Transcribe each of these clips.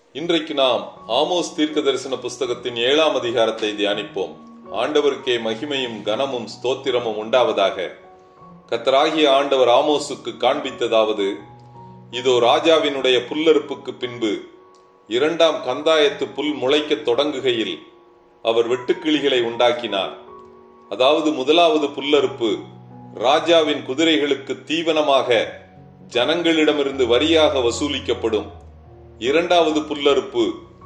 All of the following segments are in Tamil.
இன்றைக்கு நாம் ஆமோஸ் தீர்க்க தரிசன புஸ்தகத்தின் ஏழாம் அதிகாரத்தை தியானிப்போம் ஆண்டவருக்கே மகிமையும் கனமும் ஸ்தோத்திரமும் உண்டாவதாக கத்தராகிய ஆண்டவர் ஆமோசுக்கு காண்பித்ததாவது இதோ ராஜாவினுடைய புல்லறுப்புக்கு பின்பு இரண்டாம் கந்தாயத்து புல் முளைக்கத் தொடங்குகையில் அவர் வெட்டுக்கிளிகளை உண்டாக்கினார் அதாவது முதலாவது புல்லறுப்பு ராஜாவின் குதிரைகளுக்கு தீவனமாக ஜனங்களிடமிருந்து வரியாக வசூலிக்கப்படும் இரண்டாவது புல்லறுப்பு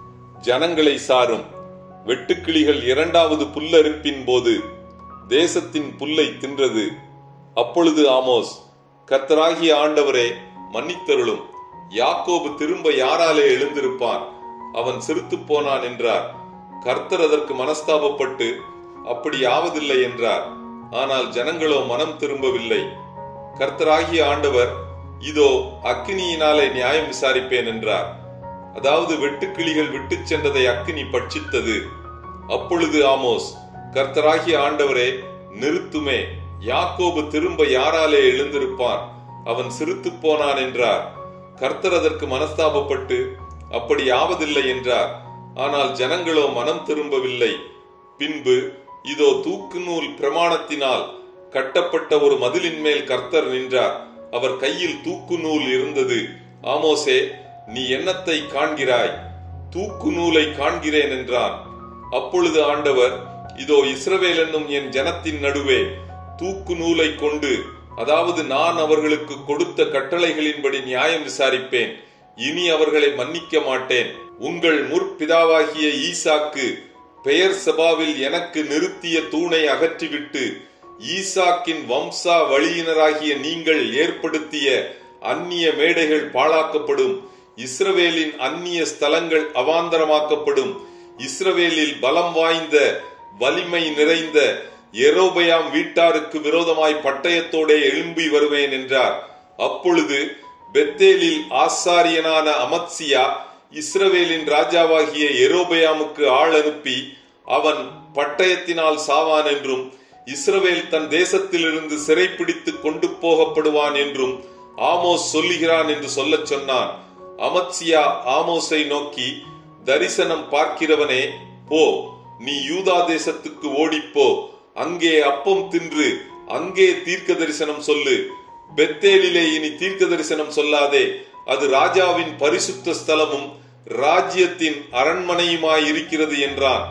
ஜனங்களை சாரும் வெட்டுக்கிளிகள் இரண்டாவது புல்லறுப்பின் போது தேசத்தின் புல்லை தின்றது அப்பொழுது ஆமோஸ் கர்த்தராகிய ஆண்டவரே மன்னித்தருளும் யாக்கோபு திரும்ப யாராலே எழுந்திருப்பான் அவன் சிரித்து போனான் என்றார் கர்த்தர் அதற்கு மனஸ்தாபப்பட்டு அப்படி ஆவதில்லை என்றார் ஆனால் ஜனங்களோ மனம் திரும்பவில்லை கர்த்தராகிய ஆண்டவர் இதோ அக்கினியினாலே நியாயம் விசாரிப்பேன் என்றார் அதாவது வெட்டுக்கிளிகள் விட்டுச் சென்றதை அக்கினி பட்சித்தது அப்பொழுது ஆமோஸ் கர்த்தராகிய ஆண்டவரே நிறுத்துமே யாக்கோபு திரும்ப யாராலே எழுந்திருப்பான் அவன் சிரித்து போனான் என்றார் கர்த்தர் அதற்கு மனஸ்தாபப்பட்டு அப்படி ஆவதில்லை என்றார் ஆனால் ஜனங்களோ மனம் திரும்பவில்லை பின்பு இதோ தூக்கு நூல் பிரமாணத்தினால் கட்டப்பட்ட ஒரு மதிலின் மேல் கர்த்தர் நின்றார் அவர் கையில் தூக்கு நூல் இருந்தது ஆமோசே நீ என்னத்தை காண்கிறாய் தூக்கு நூலை காண்கிறேன் என்றான் அப்பொழுது ஆண்டவர் இதோ இஸ்ரவேல் என்னும் என் ஜனத்தின் நடுவே தூக்கு நூலை கொண்டு அதாவது நான் அவர்களுக்கு கொடுத்த கட்டளைகளின்படி நியாயம் விசாரிப்பேன் இனி அவர்களை மன்னிக்க மாட்டேன் உங்கள் முற்பிதாவாகிய ஈசாக்கு பெயர் சபாவில் எனக்கு நிறுத்திய தூணை அகற்றிவிட்டு ஈசாக்கின் வம்சா வழியினராகிய நீங்கள் ஏற்படுத்திய அந்நிய மேடைகள் பாழாக்கப்படும் இஸ்ரவேலின் அந்நிய ஸ்தலங்கள் அவாந்தரமாக்கப்படும் இஸ்ரவேலில் பலம் வாய்ந்த வலிமை நிறைந்த எரோபயாம் வீட்டாருக்கு விரோதமாய் பட்டயத்தோடே எழும்பி வருவேன் என்றார் அப்பொழுது பெத்தேலில் ஆசாரியனான அமத்சியா இஸ்ரவேலின் ராஜாவாகிய எரோபயாமுக்கு ஆள் அனுப்பி அவன் பட்டயத்தினால் சாவான் என்றும் இஸ்ரவேல் தன் தேசத்திலிருந்து சிறைப்பிடித்து கொண்டு போகப்படுவான் என்றும் ஆமோஸ் சொல்லுகிறான் என்று சொல்லச் சொன்னான் அமத்சியா ஆமோஸை நோக்கி தரிசனம் பார்க்கிறவனே போ நீ யூதா தேசத்துக்கு ஓடிப்போ அங்கே அப்பம் தின்று அங்கே தீர்க்க தரிசனம் சொல்லு பெத்தேலிலே இனி தீர்க்க தரிசனம் சொல்லாதே அது ராஜாவின் பரிசுத்த ஸ்தலமும் ராஜ்யத்தின் அரண்மனையுமாய் இருக்கிறது என்றான்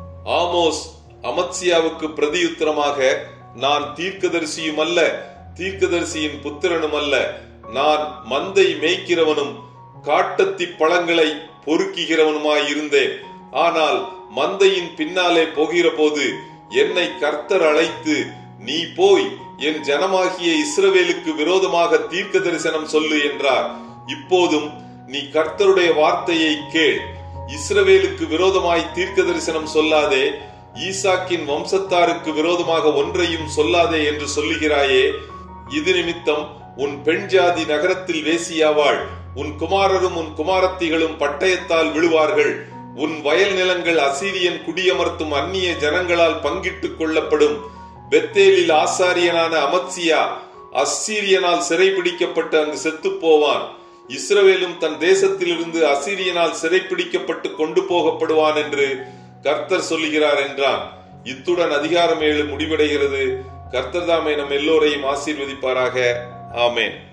ஆமோஸ் அமத்சியாவுக்கு பிரதியுத்தரமாக நான் தீர்க்கதரிசியும் அல்ல தீர்க்கதரிசியின் புத்திரனும் அல்ல நான் மந்தை மேய்க்கிறவனும் காட்டத்தி பழங்களை பொறுக்குகிறவனுமாய் இருந்தேன் ஆனால் மந்தையின் பின்னாலே போகிற போது என்னை கர்த்தர் அழைத்து நீ போய் என் ஜனமாகிய இஸ்ரவேலுக்கு விரோதமாக தீர்க்க தரிசனம் சொல்லு என்றார் இப்போதும் நீ கர்த்தருடைய வார்த்தையை கேள் இஸ்ரவேலுக்கு விரோதமாய் தீர்க்க தரிசனம் சொல்லாதே ஈசாக்கின் வம்சத்தாருக்கு விரோதமாக ஒன்றையும் சொல்லாதே என்று சொல்லுகிறாயே இது நிமித்தம் உன் பெண் ஜாதி நகரத்தில் வேசியாவாள் உன் குமாரரும் உன் குமாரத்திகளும் பட்டயத்தால் விழுவார்கள் உன் வயல் நிலங்கள் அசீரியன் குடியமர்த்தும் அந்நிய ஜனங்களால் பங்கிட்டுக் கொள்ளப்படும் பெத்தேலில் ஆசாரியனான அமத்சியா அசீரியனால் சிறைபிடிக்கப்பட்டு அங்கு செத்து போவான் இஸ்ரவேலும் தன் தேசத்திலிருந்து அசீரியனால் சிறைப்பிடிக்கப்பட்டு கொண்டு போகப்படுவான் என்று கர்த்தர் சொல்லுகிறார் என்றான் இத்துடன் அதிகாரம் ஏழு முடிவடைகிறது கர்த்தர் தாமே நம் எல்லோரையும் ஆசீர்வதிப்பாராக ஆமேன்